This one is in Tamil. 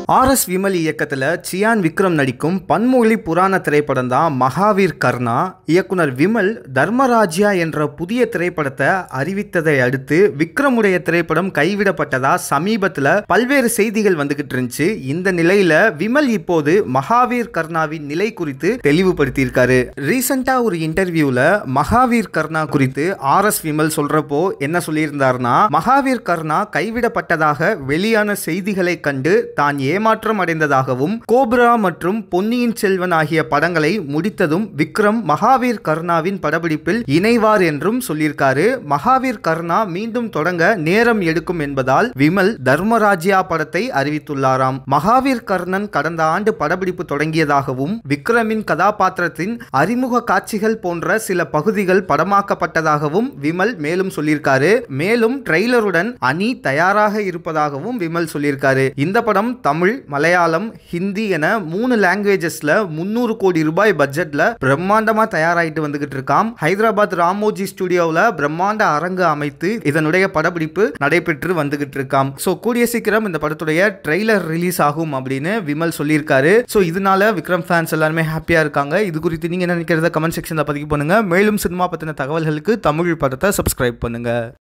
ஆர் எஸ் விமல் இயக்கத்தில் சியான் விக்ரம் நடிக்கும் பன்மொழி புராண திரைப்படம் தான் மகாவீர் கர்ணா இயக்குனர் விமல் தர்மராஜ்யா என்ற புதிய திரைப்படத்தை அறிவித்ததை அடுத்து விக்ரமுடைய திரைப்படம் கைவிடப்பட்டதா சமீபத்தில் பல்வேறு செய்திகள் வந்துகிட்டு இருந்துச்சு இந்த நிலையில விமல் இப்போது மகாவீர் கர்ணாவின் நிலை குறித்து தெளிவுபடுத்தியிருக்காரு ரீசெண்டா ஒரு இன்டர்வியூல மகாவீர் கர்ணா குறித்து ஆர் எஸ் விமல் சொல்றப்போ என்ன சொல்லியிருந்தாருன்னா மகாவீர் கர்ணா கைவிடப்பட்டதாக வெளியான செய்திகளை கண்டு தான் ஏமாற்றம் அடைந்ததாகவும் கோப்ரா மற்றும் பொன்னியின் செல்வன் ஆகிய படங்களை முடித்ததும் விக்ரம் மகாவீர் கர்ணாவின் படப்பிடிப்பில் இணைவார் என்றும் சொல்லியிருக்காரு மகாவீர் கர்ணா மீண்டும் தொடங்க நேரம் எடுக்கும் என்பதால் விமல் தர்மராஜ்யா படத்தை அறிவித்துள்ளாராம் மகாவீர் கர்ணன் கடந்த ஆண்டு படப்பிடிப்பு தொடங்கியதாகவும் விக்ரமின் கதாபாத்திரத்தின் அறிமுக காட்சிகள் போன்ற சில பகுதிகள் படமாக்கப்பட்டதாகவும் விமல் மேலும் சொல்லியிருக்காரு மேலும் ட்ரெய்லருடன் அணி தயாராக இருப்பதாகவும் விமல் சொல்லியிருக்காரு இந்த படம் தமிழ் மலையாளம் ஹிந்தி என மூணு லாங்குவேஜஸ்ல முந்நூறு கோடி ரூபாய் பட்ஜெட்ல பிரம்மாண்டமா தயாராயிட்டு வந்துகிட்டு இருக்காம் ஹைதராபாத் ராமோஜி ஸ்டுடியோவில் பிரம்மாண்ட அரங்கு அமைத்து இதனுடைய படப்பிடிப்பு நடைபெற்று வந்துகிட்டு இருக்காம் ஸோ கூடிய சீக்கிரம் இந்த படத்துடைய ட்ரெய்லர் ரிலீஸ் ஆகும் அப்படின்னு விமல் சொல்லியிருக்காரு ஸோ இதனால விக்ரம் ஃபேன்ஸ் எல்லாருமே ஹாப்பியா இருக்காங்க இது குறித்து நீங்க என்ன நினைக்கிறத கமெண்ட் செக்ஷன்ல பதிவு பண்ணுங்க மேலும் சினிமா பத்தின தகவல்களுக்கு தமிழ் படத்தை சப்ஸ்கிரைப் பண்ணுங்க